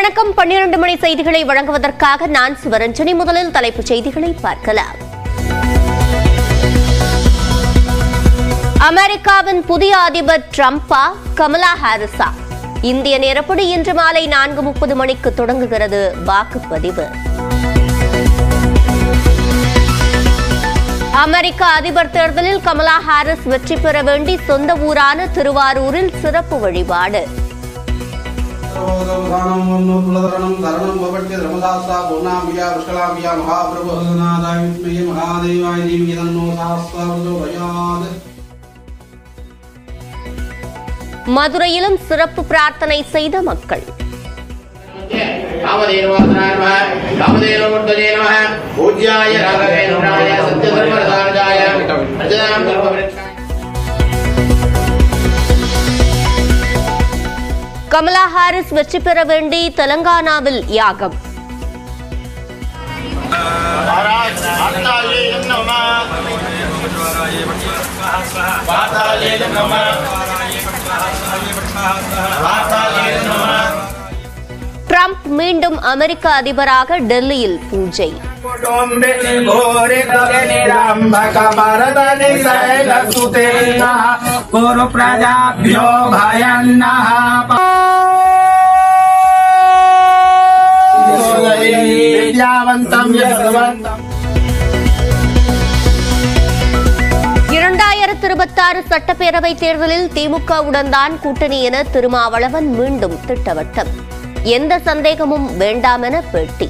வணக்கம் பன்னிரண்டு மணி செய்திகளை வழங்குவதற்காக நான் சிவரஞ்சனி முதலில் தலைப்புச் செய்திகளை பார்க்கலாம் அமெரிக்காவின் புதிய அதிபர் ட்ரம்பா கமலா ஹாரிஸா இந்திய நேரப்படி இன்று மாலை நான்கு முப்பது மணிக்கு தொடங்குகிறது வாக்குப்பதிவு அமெரிக்க அதிபர் தேர்தலில் கமலா ஹாரிஸ் வெற்றி பெற வேண்டி சொந்த ஊரான திருவாரூரில் சிறப்பு வழிபாடு सर्वोदवसानं तरणं भवत्य धर्मदासा पूर्णाम्बिया वृषलाम्बिया महाप्रभोदनादाय विद्महे महादेवाय धीमहि तन्नो सहस्रप्रचोदयात् மதுரையிலும் சிறப்பு பிரார்த்தனை செய்த மக்கள் காமதேனுவாசனாய நமः காமதேனுமுர்த்தஜே நமः பூஜ்யாய ராகவேந்திராய சத்யதர்மரதானஜாய பிரஜதாம் தர்மவிரட்சாய கமலா ஹாரிஸ் வெற்றி பெற வேண்டி தெலங்கானாவில் யாகம் ட்ரம்ப் மீண்டும் அமெரிக்க அதிபராக டெல்லியில் பூஜை गुरु प्रजाभ्यो भयन्नः विद्यावन्तं यशवन्तम् இரண்டாயிரத்து இருபத்தாறு சட்டப்பேரவை தேர்தலில் திமுகவுடன் தான் கூட்டணி என திருமாவளவன் மீண்டும் திட்டவட்டம் எந்த சந்தேகமும் வேண்டாம் என பேட்டி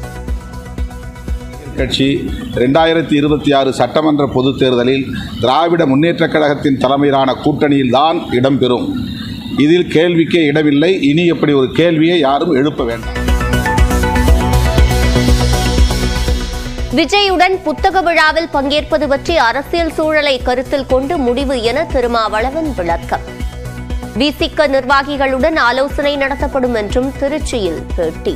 கட்சி ரெண்டாயிரத்தி இருபத்தி ஆறு சட்டமன்ற பொதுத் தேர்தலில் திராவிட முன்னேற்றக் கழகத்தின் தலைமையிலான கூட்டணியில்தான் இடம்பெறும் இதில் கேள்விக்கே இடமில்லை இனி எப்படி ஒரு கேள்வியை யாரும் எழுப்ப வேண்டாம் விஜயுடன் புத்தக விழாவில் பங்கேற்பது பற்றி அரசியல் சூழலை கருத்தில் கொண்டு முடிவு என திருமாவளவன் விளக்கம் விசிக நிர்வாகிகளுடன் ஆலோசனை நடத்தப்படும் என்றும் திருச்சியில் பேட்டி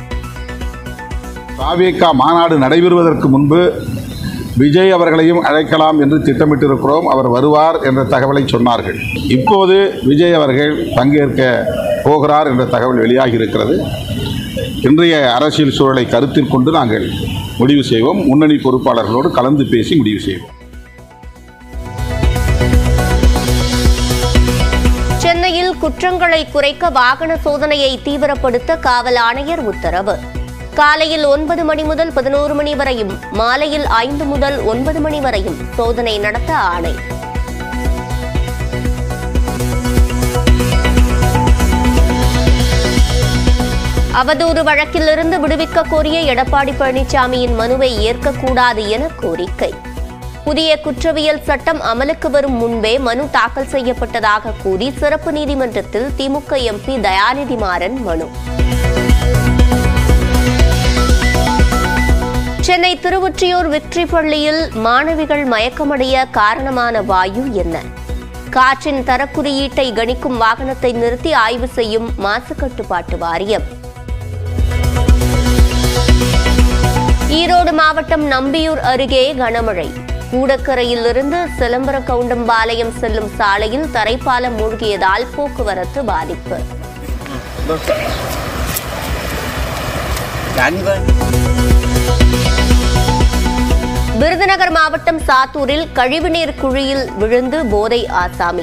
தாவேகா மாநாடு நடைபெறுவதற்கு முன்பு விஜய் அவர்களையும் அழைக்கலாம் என்று திட்டமிட்டிருக்கிறோம் அவர் வருவார் என்ற தகவலை சொன்னார்கள் இப்போது விஜய் அவர்கள் பங்கேற்க போகிறார் என்ற தகவல் வெளியாகி இருக்கிறது இன்றைய அரசியல் சூழலை கருத்தில் கொண்டு நாங்கள் முடிவு செய்வோம் முன்னணி பொறுப்பாளர்களோடு கலந்து பேசி முடிவு செய்வோம் சென்னையில் குற்றங்களை குறைக்க வாகன சோதனையை தீவிரப்படுத்த காவல் ஆணையர் உத்தரவு காலையில் ஒன்பது மணி முதல் பதினோரு மணி வரையும் மாலையில் ஐந்து முதல் ஒன்பது மணி வரையும் சோதனை நடத்த ஆணை அவதூறு வழக்கிலிருந்து விடுவிக்க கோரிய எடப்பாடி பழனிசாமியின் மனுவை ஏற்கக்கூடாது என கோரிக்கை புதிய குற்றவியல் சட்டம் அமலுக்கு வரும் முன்பே மனு தாக்கல் செய்யப்பட்டதாக கூறி சிறப்பு நீதிமன்றத்தில் திமுக எம்பி தயாநிதி மாறன் மனு சென்னை திருவொற்றியூர் விக்டரி பள்ளியில் மாணவிகள் மயக்கமடைய காரணமான வாயு என்ன காற்றின் தரக்குறியீட்டை கணிக்கும் வாகனத்தை நிறுத்தி ஆய்வு செய்யும் மாசு கட்டுப்பாட்டு வாரியம் ஈரோடு மாவட்டம் நம்பியூர் அருகே கனமழை கூடக்கரையிலிருந்து சிலம்பர கவுண்டம்பாளையம் செல்லும் சாலையில் தரைப்பாலம் மூழ்கியதால் போக்குவரத்து பாதிப்பு விருதுநகர் மாவட்டம் சாத்தூரில் கழிவுநீர் குழியில் விழுந்து போதை ஆசாமி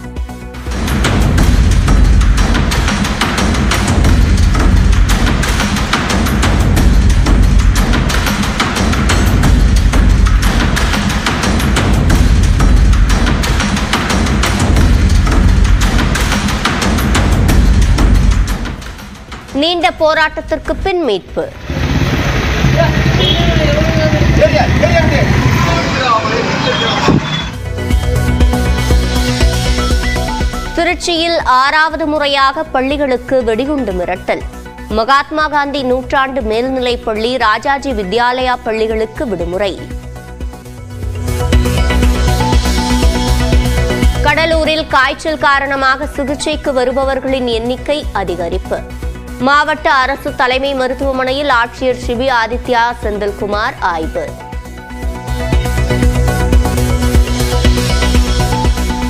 நீண்ட போராட்டத்திற்கு பின் மீட்பு திருச்சியில் ஆறாவது முறையாக பள்ளிகளுக்கு வெடிகுண்டு மிரட்டல் மகாத்மா காந்தி நூற்றாண்டு மேல்நிலைப் பள்ளி ராஜாஜி வித்யாலயா பள்ளிகளுக்கு விடுமுறை கடலூரில் காய்ச்சல் காரணமாக சிகிச்சைக்கு வருபவர்களின் எண்ணிக்கை அதிகரிப்பு மாவட்ட அரசு தலைமை மருத்துவமனையில் ஆட்சியர் சிபி ஆதித்யா செந்தில்குமார் ஆய்வு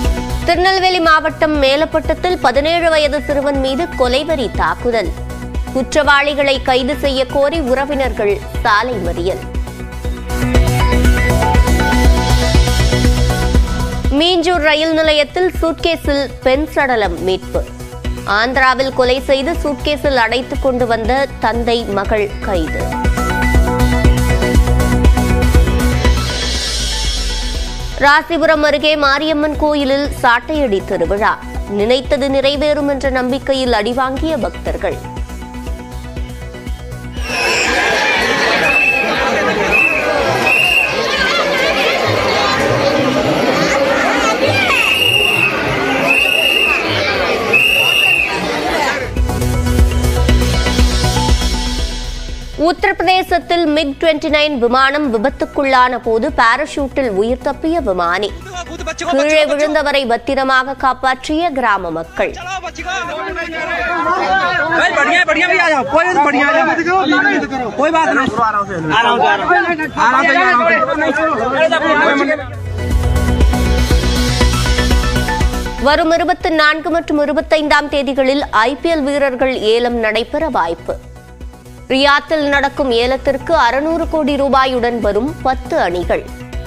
திருநெல்வேலி மாவட்டம் மேலப்பட்டத்தில் பதினேழு வயது சிறுவன் மீது கொலைவெறி தாக்குதல் குற்றவாளிகளை கைது செய்ய கோரி உறவினர்கள் சாலை மறியல் மீஞ்சூர் ரயில் நிலையத்தில் சூட்கேஸில் பெண் சடலம் மீட்பு ஆந்திராவில் கொலை செய்து சூட்கேஸில் அடைத்துக் கொண்டு வந்த தந்தை மகள் கைது ராசிபுரம் அருகே மாரியம்மன் கோயிலில் சாட்டையடி திருவிழா நினைத்தது நிறைவேறும் என்ற நம்பிக்கையில் அடிவாங்கிய பக்தர்கள் உத்தரப்பிரதேசத்தில் மிக் 29 நைன் விமானம் விபத்துக்குள்ளான போது பாராசூட்டில் உயிர் தப்பிய விமானி கீழே விழுந்தவரை பத்திரமாக காப்பாற்றிய கிராம மக்கள் भाई बढ़िया बढ़िया भी आ जाओ कोई बढ़िया आ जाओ कोई बात नहीं आराम से आराम से आराम से आराम से வரும் இருபத்தி நான்கு மற்றும் இருபத்தைந்தாம் தேதிகளில் ஐபிஎல் வீரர்கள் ஏலம் நடைபெற வாய்ப்பு ரியாத்தில் நடக்கும் ஏலத்திற்கு அறுநூறு கோடி ரூபாயுடன் வரும் பத்து அணிகள்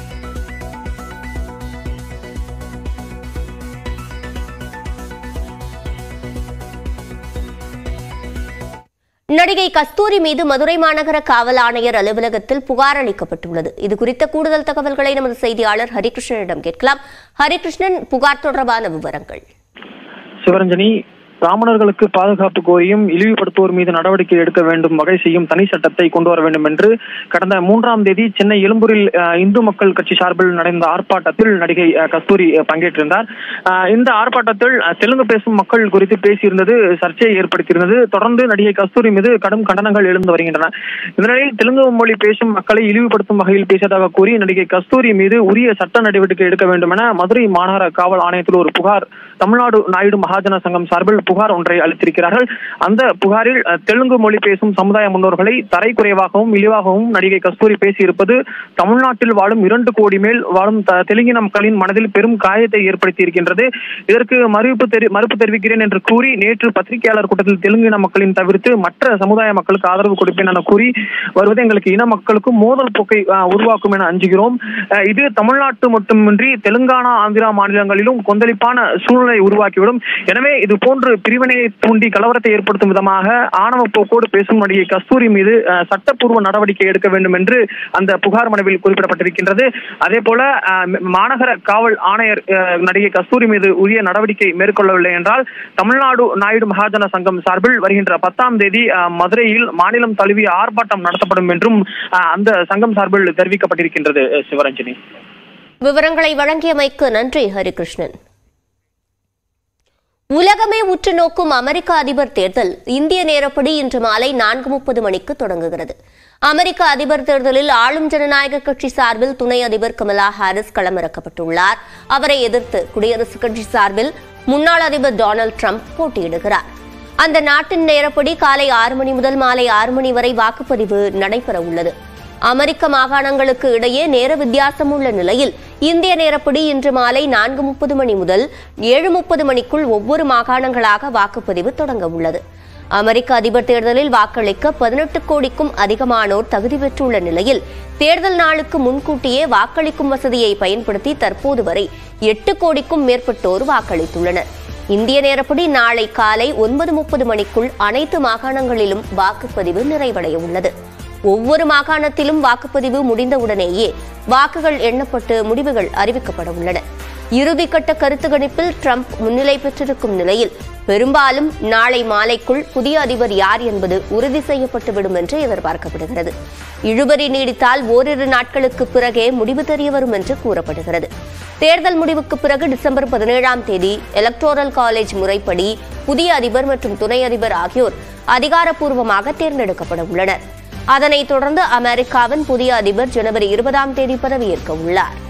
நடிகை கஸ்தூரி மீது மதுரை மாநகர காவல் ஆணையர் அலுவலகத்தில் புகார் அளிக்கப்பட்டுள்ளது இது குறித்த கூடுதல் தகவல்களை நமது செய்தியாளர் ஹரிகிருஷ்ணனிடம் கேட்கலாம் ஹரிகிருஷ்ணன் புகார் தொடர்பான விவரங்கள் சிவரஞ்சனி பிராமணர்களுக்கு பாதுகாப்பு கோரியும் இழிவுபடுத்துவோர் மீது நடவடிக்கை எடுக்க வேண்டும் வகை செய்யும் தனி சட்டத்தை கொண்டு வர வேண்டும் என்று கடந்த மூன்றாம் தேதி சென்னை எழும்பூரில் அஹ், இந்து மக்கள் கட்சி சார்பில் நடந்த ஆர்ப்பாட்டத்தில் நடிகை அஹ், கஸ்தூரி அஹ், பங்கேற்றிருந்தார் அஹ், இந்த ஆர்ப்பாட்டத்தில் அஹ், தெலுங்கு பேசும் மக்கள் குறித்து பேசியிருந்தது சர்ச்சையை ஏற்படுத்தியிருந்தது தொடர்ந்து நடிகை கஸ்தூரி மீது கடும் கண்டனங்கள் எழுந்து வருகின்றன இந்த நிலையில் தெலுங்கு மொழி பேசும் மக்களை இழிவுபடுத்தும் வகையில் பேசியதாக கூறி நடிகை கஸ்தூரி மீது உரிய சட்ட நடவடிக்கை எடுக்க வேண்டும் என மதுரை மாநகர காவல் ஆணையத்தில் ஒரு புகார் தமிழ்நாடு நாயுடு மகாஜன சங்கம் சார்பில் புகார் ஒன்றை அளித்திருக்கிறார்கள் அந்த புகாரில் அஹ், தெலுங்கு மொழி பேசும் சமுதாய முன்னோர்களை தரைக்குறைவாகவும் இழிவாகவும் நடிகை கஸ்தூரி பேசியிருப்பது தமிழ்நாட்டில் வாழும் இரண்டு கோடி மேல் வாழும் த- தெலுங்கின மக்களின் மனதில் பெரும் காயத்தை ஏற்படுத்தி இருக்கின்றது இதற்கு மறுப்பு தெரி மறுப்பு தெரிவிக்கிறேன் என்று கூறி நேற்று பத்திரிகையாளர் கூட்டத்தில் தெலுங்கின மக்களின் தவிர்த்து மற்ற சமுதாய மக்களுக்கு ஆதரவு கொடுப்பேன் என கூறி வருவது எங்களுக்கு இன மக்களுக்கு மோதல் போக்கை அஹ், உருவாக்கும் என அஞ்சுகிறோம் அஹ், இது தமிழ்நாட்டு மட்டுமின்றி தெலுங்கானா ஆந்திரா மாநிலங்களிலும் கொந்தளிப்பான சூழ்நிலை உருவாக்கிவிடும் எனவே இது போன்று பிரிவினையை தூண்டி கலவரத்தை ஏற்படுத்தும் விதமாக ஆணவ போக்கோடு பேசும் நடிகை கஸ்தூரி மீது அஹ், சட்டப்பூர்வ நடவடிக்கை எடுக்க வேண்டும் என்று அந்த புகார் மனுவில் குறிப்பிடப்பட்டிருக்கின்றது அதே போல அஹ், மாநகர காவல் ஆணையர் அஹ், நடிகை கஸ்தூரி மீது உரிய நடவடிக்கை மேற்கொள்ளவில்லை என்றால் தமிழ்நாடு நாயுடு மகாஜன சங்கம் சார்பில் வருகின்ற பத்தாம் தேதி அஹ், மதுரையில் மாநிலம் தழுவிய ஆர்ப்பாட்டம் நடத்தப்படும் என்றும் அஹ், அந்த சங்கம் சார்பில் தெரிவிக்கப்பட்டிருக்கின்றது அஹ், சிவரஞ்சனி விவரங்களை வழங்கியமைக்கு நன்றி ஹரிகிருஷ்ணன் உலகமே உற்று நோக்கும் அமெரிக்க அதிபர் தேர்தல் இந்திய நேரப்படி இன்று மாலை நான்கு முப்பது மணிக்கு தொடங்குகிறது அமெரிக்க அதிபர் தேர்தலில் ஆளும் ஜனநாயக கட்சி சார்பில் துணை அதிபர் கமலா ஹாரிஸ் களமிறக்கப்பட்டுள்ளார் அவரை எதிர்த்து குடியரசுக் கட்சி சார்பில் முன்னாள் அதிபர் டொனால்டு ட்ரம்ப் போட்டியிடுகிறார் அந்த நாட்டின் நேரப்படி காலை ஆறு மணி முதல் மாலை ஆறு மணி வரை வாக்குப்பதிவு நடைபெற உள்ளது அமெரிக்க மாகாணங்களுக்கு இடையே நேர வித்தியாசம் உள்ள நிலையில் இந்திய நேரப்படி இன்று மாலை நான்கு முப்பது மணி முதல் ஏழு முப்பது மணிக்குள் ஒவ்வொரு மாகாணங்களாக வாக்குப்பதிவு தொடங்க உள்ளது அமெரிக்க அதிபர் தேர்தலில் வாக்களிக்க பதினெட்டு கோடிக்கும் அதிகமானோர் தகுதி பெற்றுள்ள நிலையில் தேர்தல் நாளுக்கு முன்கூட்டியே வாக்களிக்கும் வசதியை பயன்படுத்தி தற்போது வரை எட்டு கோடிக்கும் மேற்பட்டோர் வாக்களித்துள்ளனர் இந்திய நேரப்படி நாளை காலை ஒன்பது முப்பது மணிக்குள் அனைத்து மாகாணங்களிலும் வாக்குப்பதிவு நிறைவடைய உள்ளது ஒவ்வொரு மாகாணத்திலும் வாக்குப்பதிவு முடிந்தவுடனேயே வாக்குகள் எண்ணப்பட்டு முடிவுகள் அறிவிக்கப்பட உள்ளன இறுதிக்கட்ட கருத்து கணிப்பில் ட்ரம்ப் முன்னிலை பெற்றிருக்கும் நிலையில் பெரும்பாலும் நாளை மாலைக்குள் புதிய அதிபர் யார் என்பது உறுதி செய்யப்பட்டுவிடும் என்று எதிர்பார்க்கப்படுகிறது இழுபறி நீடித்தால் ஓரிரு நாட்களுக்கு பிறகே முடிவு தெரிய வரும் என்று கூறப்படுகிறது தேர்தல் முடிவுக்கு பிறகு டிசம்பர் பதினேழாம் தேதி எலக்டோரல் காலேஜ் முறைப்படி புதிய அதிபர் மற்றும் துணை அதிபர் ஆகியோர் அதிகாரப்பூர்வமாக தேர்ந்தெடுக்கப்பட உள்ளனர் அதனைத் தொடர்ந்து அமெரிக்காவின் புதிய அதிபர் ஜனவரி இருபதாம் தேதி பதவியேற்க உள்ளார்